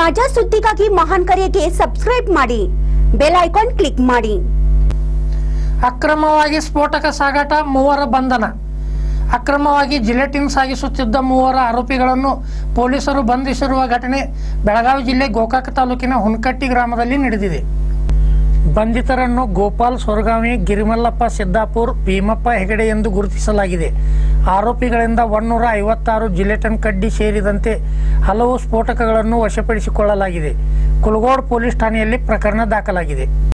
ತಾಜಾ ಸುದ್ದಿಗಾಗಿ ಮಹಾನ್ ಕರೆಗೆ ಸಬ್ಸ್ಕ್ರೈಬ್ ಮಾಡಿ ಬೆಲ್ ಐಕಾನ್ ಕ್ಲಿಕ್ ಮಾಡಿ ಅಕ್ರಮವಾಗಿ ಸ್ಫೋಟಕ ಸಾಗಾಟ ಮೂವರ ಬಂಧನ ಅಕ್ರಮವಾಗಿ ಜಿಲೆಟಿನ್ ಸಾಗಿಸುತ್ತಿದ್ದ ಮೂವರ ಆರೋಪಿಗಳನ್ನು ಪೊಲೀಸರು ಬಂಧಿಸಿರುವ ಘಟನೆ ಬೆಳಗಾವಿ ಜಿಲ್ಲೆ ಗೋಕಾಕ ತಾಲೂಕಿನ ಹುನಕಟ್ಟಿ ಗ್ರಾಮದಲ್ಲಿ ನಡೆದಿದೆ ಬಂಧಿತರನ್ನು ಗೋಪಾಲ್ ಸೊರಗಾವಿ ಗಿರಿಮಲ್ಲಪ್ಪ ಸಿದ್ದಾಪುರ್ ಭೀಮಪ್ಪ ಹೆಗಡೆ ಎಂದು ಗುರುತಿಸಲಾಗಿದೆ ಆರೋಪಿಗಳಿಂದ ಒನ್ನೂರ ಐವತ್ತಾರು ಜಿಲೆಟನ್ ಕಡ್ಡಿ ಸೇರಿದಂತೆ ಹಲವು ಸ್ಫೋಟಕಗಳನ್ನು ವಶಪಡಿಸಿಕೊಳ್ಳಲಾಗಿದೆ ಕುಲಗೋಡ್ ಪೊಲೀಸ್ ಠಾಣೆಯಲ್ಲಿ ಪ್ರಕರಣ ದಾಖಲಾಗಿದೆ